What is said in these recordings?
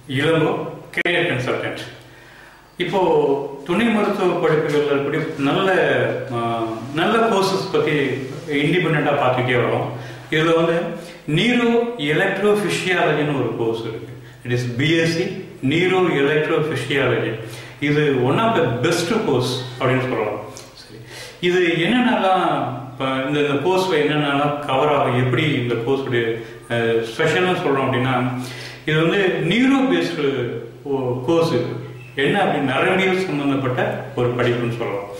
Ilango carrier consultant இப்போ துணை மருத்துவ படிப்புகளில் இருக்கக்கூடிய நல்ல ஆஹ், நல்ல கோர்சஸ் பற்றி இண்டிபெண்ட்டாக பார்த்துட்டே வரோம் இதில் வந்து நீரோ எலக்ட்ரோ ஃபிஷியாலஜின்னு ஒரு கோர்ஸ் இருக்கு it is BSc neuro electro physiology இது one of the best course அப்படின்னு சொல்லலாம் சரி இது என்னென்னலாம் இப்போ இந்த இந்த கோர்ஸில் என்னென்னலாம் கவர் ஆகும் எப்படி இந்த கோர்ஸுடைய ஸ்பெஷல்னு சொல்கிறோம் அப்படின்னா இது வந்து நியூரோ பேஸ்டு கோர்ஸ் இது என்ன அப்படி நரம்பியல் சம்பந்தப்பட்ட ஒரு படிப்புன்னு சொல்லலாம்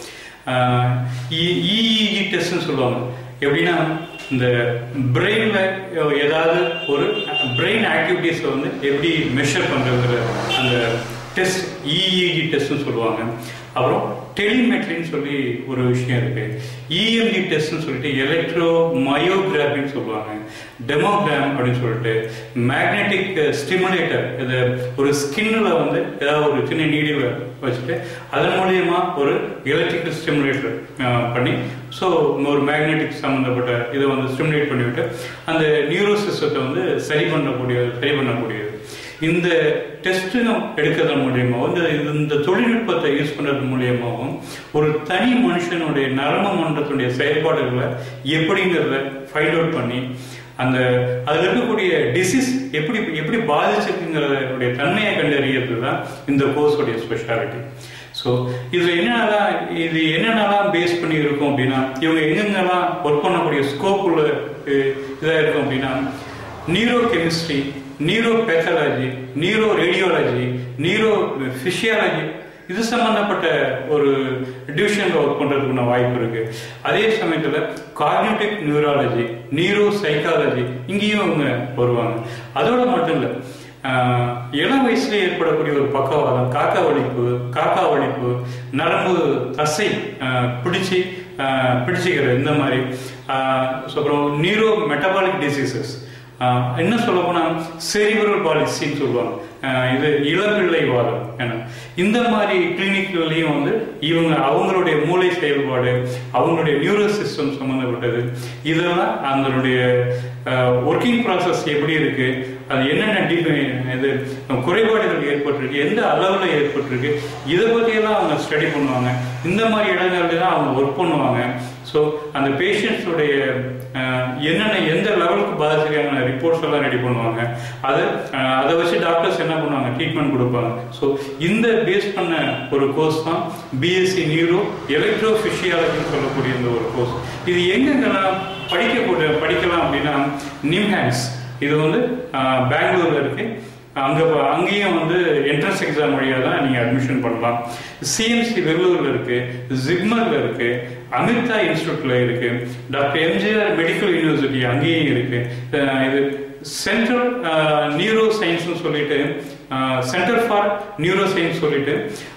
இஇஜி டெஸ்ட்னு சொல்லுவாங்க எப்படின்னா இந்த பிரெயினில் ஏதாவது ஒரு பிரெயின் ஆக்டிவிட்டீஸை வந்து எப்படி மெஷர் பண்ணுறதுல அந்த டெஸ்ட் இஇஜி டெஸ்ட்னு சொல்லுவாங்க அப்புறம் டெலிமெட்ரின்னு சொல்லி ஒரு விஷயம் இருக்கு இஎம்ஜி டெஸ்ட்னு சொல்லிட்டு எலக்ட்ரோ மயோகிராஃபின்னு சொல்லுவாங்க டெமோகிராம் அப்படின்னு சொல்லிட்டு மேக்னெட்டிக் ஸ்டிமுலேட்டர் இது ஒரு ஸ்கின்னில் வந்து ஏதாவது ஒரு சின்ன நீடில் வச்சுட்டு அதன் மூலியமா ஒரு எலக்ட்ரிக்கல் ஸ்டிமுலேட்டர் பண்ணி ஸோ ஒரு மேக்னெட்டிக் சம்மந்தப்பட்ட இதை வந்து ஸ்டிமுலேட் பண்ணிவிட்டு அந்த நியூரோ சிஸ்டத்தை வந்து சரி பண்ணக்கூடிய சரி பண்ணக்கூடியது இந்த டெஸ்ட் எடுக்கிறது மூலியமாகவும் இந்த இந்த தொழில்நுட்பத்தை யூஸ் பண்ணுறது மூலியமாகவும் ஒரு தனி மனுஷனுடைய நரம்பு மன்றத்துடைய செயல்பாடுகளை எப்படிங்கிறத ஃபைண்ட் அவுட் பண்ணி அந்த அதில் இருக்கக்கூடிய டிசீஸ் எப்படி எப்படி பாதிச்சிருக்குங்கிறதுடைய தன்மையை கண்டறியறது தான் இந்த கோர்ஸோடைய ஸ்பெஷாலிட்டி ஸோ இதில் என்னென்னலாம் இது என்னென்னலாம் பேஸ் பண்ணி இருக்கும் அப்படின்னா இவங்க எங்கெங்கெல்லாம் ஒர்க் பண்ணக்கூடிய ஸ்கோப் உள்ள இதாக இருக்கும் அப்படின்னா neuro chemistry neuro pathology neuro radiology neuro physiology இது சம்பந்தப்பட்ட ஒரு டிவிஷனில் ஒர்க் பண்ணுறதுக்குள்ள வாய்ப்பு இருக்கு அதே சமயத்தில் கார்னிட்டிக் நியூராலஜி நியூரோ சைக்காலஜி இங்கேயும் அவங்க வருவாங்க அதோட மட்டும் இல்லை ஆஹ், இளம் வயசுல ஏற்படக்கூடிய ஒரு பக்கவாதம் காக்கா வலிப்பு காக்கா வலிப்பு நரம்பு தசை ஆஹ், பிடிச்சி ஆஹ், பிடிச்சிக்கிறது இந்த மாதிரி ஆஹ், அப்புறம் நியூரோ மெட்டபாலிக் டிசீசஸ் என்ன சொல்ல போனா செரிபரல் பாலிசின்னு சொல்லுவாங்க ஆஹ் இது இளம்பிள்ளை வாதம் ஏன்னா இந்த மாதிரி கிளினிக்லையும் வந்து இவங்க அவங்களுடைய மூளை செயல்பாடு அவங்களுடைய நியூரோ சிஸ்டம் சம்மந்தப்பட்டது இதெல்லாம் அதனுடைய ஒர்க்கிங் ப்ராசஸ் எப்படி இருக்கு அது என்னென்ன டி இது குறைபாடுகள் ஏற்பட்டிருக்கு எந்த அளவில் ஏற்பட்டிருக்கு இதை பற்றியெல்லாம் அவங்க ஸ்டடி பண்ணுவாங்க இந்த மாதிரி இடங்கள்ல தான் அவங்க ஒர்க் பண்ணுவாங்க ஸோ அந்த பேஷண்ட்ஸுடைய என்னென்ன எந்த லெவலுக்கு பாதிச்சிருக்காங்க ரிப்போர்ட்ஸ் எல்லாம் ரெடி பண்ணுவாங்க அதை அஹ், அதை வச்சு டாக்டர்ஸ் என்ன பண்ணுவாங்க ட்ரீட்மெண்ட் கொடுப்பாங்க ஸோ இந்த பேஸ் பண்ண ஒரு கோர்ஸ் தான் பிஎஸ்சி நியூரோ எலக்ட்ரோ ஃபிஷியாலஜின்னு சொல்லக்கூடிய இந்த ஒரு கோர்ஸ் இது எங்கெங்கெல்லாம் படிக்கக்கூடிய படிக்கலாம் அப்படின்னா நிம்ஹான்ஸ் இது வந்து அஹ், பெங்களூர்ல இருக்கு அங்க ப- அங்கேயும் வந்து என்ட்ரன்ஸ் எக்ஸாம் வழியாக தான் நீங்க அட்மிஷன் பண்ணலாம் சிஎம்சி வெள்ளூர்ல இருக்கு ஜிப்மர்ல இருக்கு அமிர்தா இன்ஸ்டியூட்ல இருக்கு டாக்டர் எம்ஜிஆர் மெடிக்கல் யூனிவர்சிட்டி அங்கேயும் இருக்கு அஹ் இது சென்ட்ரல் நியூரோ சயின்ஸ்னு சொல்லிட்டு சென்டர் ஃபார் நியூரோ சயின்ஸ் சொல்லிட்டு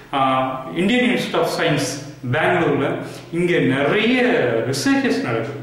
இந்தியன் இன்ஸ்டியூட் ஆஃப் சயின்ஸ் பெங்களூர்ல இங்க நிறைய ரிசர்ச்சஸ் நடக்குது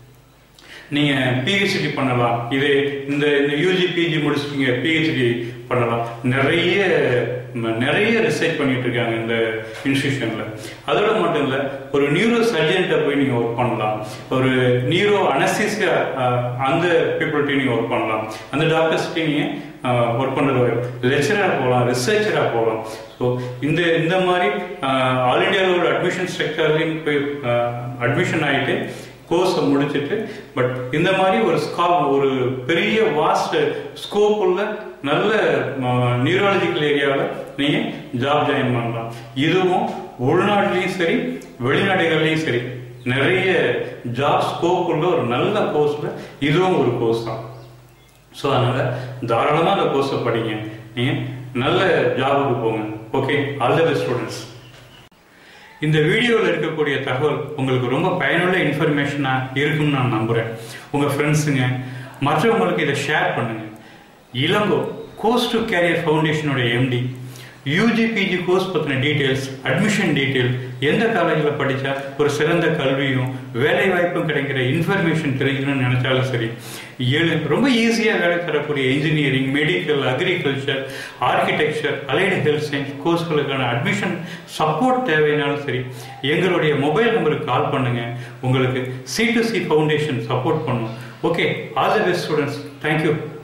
நீங்க பிஹெச்டி பண்ணலாம் இது இந்த இந்த யூஜி பிஜி முடிச்சிட்டீங்க பிஹெச்டி பண்ணலாம் நிறைய ம- நிறைய ரிசர்ச் பண்ணிட்டு இருக்காங்க இந்த இன்ஸ்டியூஷன்ல அதோட மட்டும் இல்ல ஒரு நியூரோ சர்ஜன்ட்ட போய் நீங்க ஒர்க் பண்ணலாம் ஒரு நியூரோ அனஸ்தீசியா அந்த பீப்புள்கிட்ட நீங்க ஒர்க் பண்ணலாம் அந்த டாக்டர்ஸ்கிட்ட நீங்க ஒர்க் பண்றது லெக்சரா போகலாம் ரிசர்ச்சரா போகலாம் ஸோ இந்த இந்த மாதிரி ஆல் இண்டியாவில் அட்மிஷன் ஸ்ட்ரக்சர்லையும் போய் அட்மிஷன் ஆயிட்டு கோர்ஸை முடிச்சுட்டு பட் இந்த மாதிரி ஒரு ஸ்கா ஒரு பெரிய வாஸ்ட் ஸ்கோப் உள்ள நல்ல நியூராலஜிக்கல் ஏரியாவில் நீங்கள் ஜாப் ஜாயின் பண்ணலாம் இதுவும் உள்நாட்டிலையும் சரி வெளிநாடுகள்லையும் சரி நிறைய ஜாப் ஸ்கோப் உள்ள ஒரு நல்ல கோர்ஸில் இதுவும் ஒரு கோர்ஸ் தான் ஸோ அதனால் தாராளமாக அந்த கோர்ஸை படிங்க நீங்கள் நல்ல ஜாபுக்கு போங்க okay all the best students இந்த வீடியோவில் இருக்கக்கூடிய தகவல் உங்களுக்கு ரொம்ப பயனுள்ள இன்ஃபர்மேஷனாக இருக்கும்னு நான் நம்புகிறேன் உங்கள் ஃப்ரெண்ட்ஸுங்க மற்றவங்களுக்கு இதை ஷேர் பண்ணுங்க இளங்கோ கோர்ஸ் டு கேரியர் ஃபவுண்டேஷனோட எம்டி யூஜி பிஜி கோர்ஸ் பற்றின டீட்டெயில்ஸ் அட்மிஷன் டீட்டெயில் எந்த காலேஜில் படித்தா ஒரு சிறந்த கல்வியும் வேலை வாய்ப்பும் கிடைக்கிற இன்ஃபர்மேஷன் தெரிஞ்சுக்கணும்னு நினைச்சாலும் சரி ஏழு ரொம்ப ஈஸியாக வேலை தரக்கூடிய engineering medical agriculture architecture allied health science கோர்ஸ்களுக்கான அட்மிஷன் சப்போர்ட் தேவைனாலும் சரி எங்களுடைய மொபைல் நம்பருக்கு கால் பண்ணுங்க உங்களுக்கு C to C foundation support பண்ணும் okay all the best students thank you